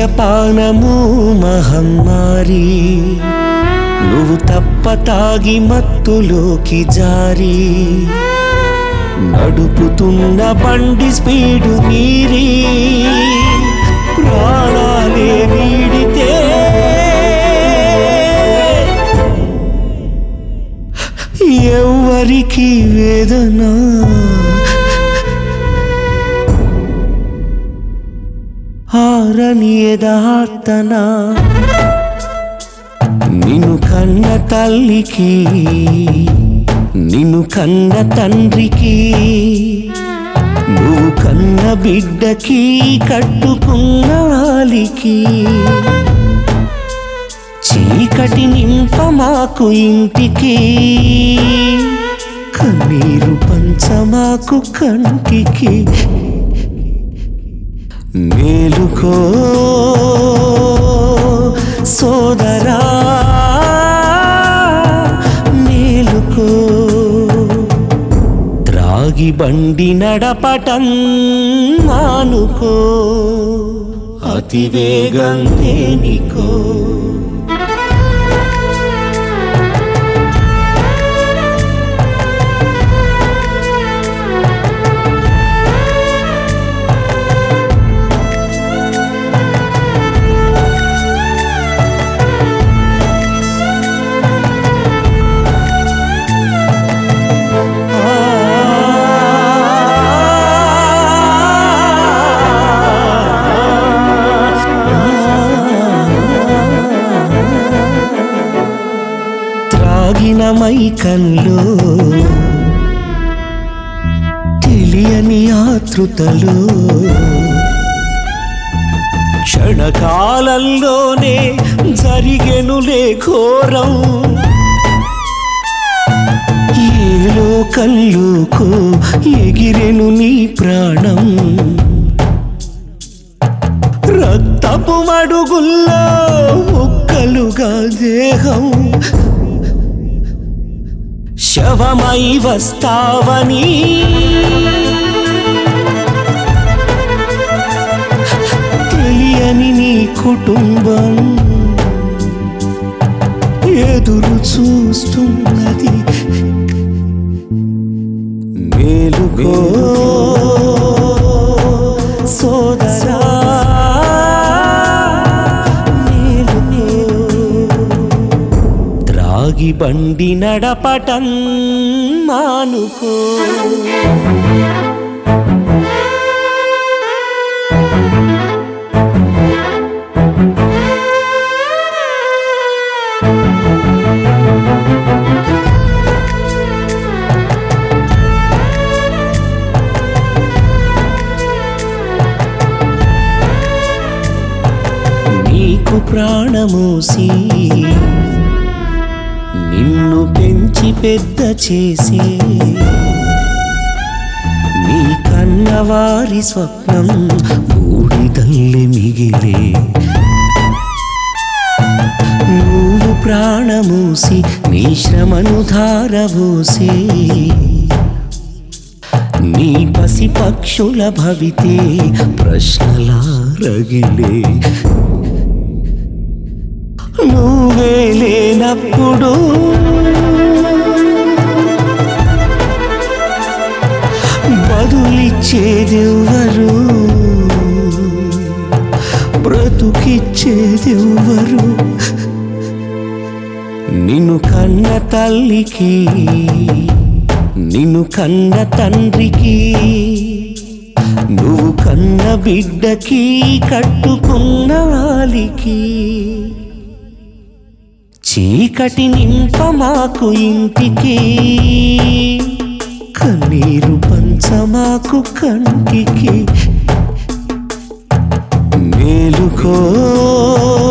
మద్యపానము మహమ్మారి నువ్వు తప్ప తాగి మత్తులోకి జారి నడుపుతున్న బండి స్పీడు మీరి ప్రాణాలే వీడితే ఎవ్వరికి వేదన ఆరని యదార్తన నిన్ను కన్న తల్లికి నిన్ను కన్న తండ్రికి నువ్వు కన్న బిడ్డకి కట్టుకున్న ఆలికి చీకటి నింప మాకు ఇంటికి కన్నీరు పంచమాకు కంటికి మేలుకో సోదరా మేలుకో త్రాగి బండి నడపటం మానుకో అతి వేగం దేనికో త్రాగిన మైకంలో తెలియని ఆతృతలో క్షణకాలంలోనే జరిగెనులే ఘోరం ఏలో కల్లుకో ఎగిరెను నీ ప్రాణం రక్తపు మడుగుల్లో ముక్కలుగా దేహం శవమై వస్తావని తెలియని నీ కుటుంబం ఎదురు చూస్తున్నది మేలుకో సోదరా మేలుకో త్రాగి బండి నడపటం మానుకో నీకు ప్రాణమూసి నిన్ను పెంచి పెద్ద చేసి నీ కన్నవారి స్వప్నం బూడిదల్లి మిగిలే నువ్వు ప్రాణమూసి నీ శ్రమను ధారవోసి నీ పసి పక్షుల భవితే ప్రశ్నలా రగిలే నువ్వే లేనప్పుడు బదులిచ్చేదెవ్వరు బ్రతుకిచ్చేదెవ్వరు నిన్ను కన్న తల్లికి నిన్ను కన్న తండ్రికి నువ్వు కన్న బిడ్డకి కట్టుకున్న ఆలికి చీకటి నింప మాకు ఇంటికి కన్నీరు పంచమాకు కంటికి మేలుకో